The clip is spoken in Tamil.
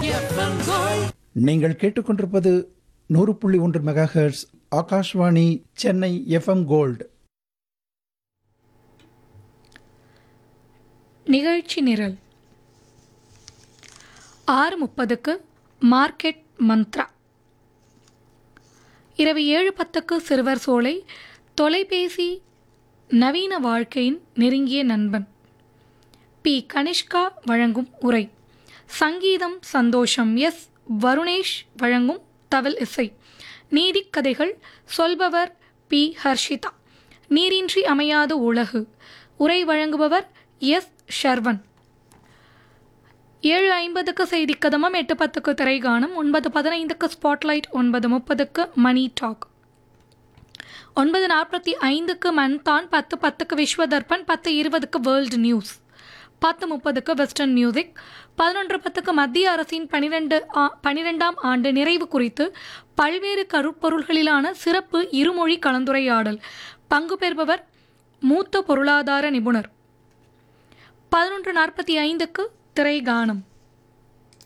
நீங்கள் கேட்டுக்கொண்டிருப்பது நூறு புள்ளி ஒன்று megahertz Akashvani Chennai FM gold நிகழ்ச்சி நிரல் ஆறு முப்பதுக்கு மார்க்கெட் மந்த்ரா இரவு ஏழு பத்துக்கு சிறுவர் சோலை தொலைபேசி நவீன வாழ்க்கையின் நெருங்கிய நண்பன் பி கனிஷ்கா வழங்கும் உரை சங்கீதம் சந்தோஷம் எஸ் வருணேஷ் வழங்கும் தவில் இசை நீதிக் கதைகள் சொல்பவர் பி ஹர்ஷிதா நீரின்றி அமையாத உலகு உரை வழங்குபவர் எஸ் ஷர்வன் ஏழு ஐம்பதுக்கு செய்தி கதமம் எட்டு பத்துக்கு திரைகானம் ஒன்பது பதினைந்துக்கு ஸ்பாட்லைட் ஒன்பது முப்பதுக்கு மணி டாக் ஒன்பது நாற்பத்தி ஐந்துக்கு மன்தான் பத்து பத்துக்கு விஸ்வ தர்ப்பன் பத்து இருபதுக்கு வேர்ல்டு நியூஸ் பத்து முப்பதுக்கு வெஸ்டர்ன் மியூசிக் பதினொன்று பத்துக்கு மத்திய அரசின் பனிரெண்டு பனிரெண்டாம் ஆண்டு நிறைவு குறித்து பல்வேறு கருப்பொருள்களிலான சிறப்பு இருமொழி கலந்துரையாடல் பங்கு பெறுபவர் மூத்த பொருளாதார நிபுணர் பதினொன்று நாற்பத்தி ஐந்துக்கு திரைகானம்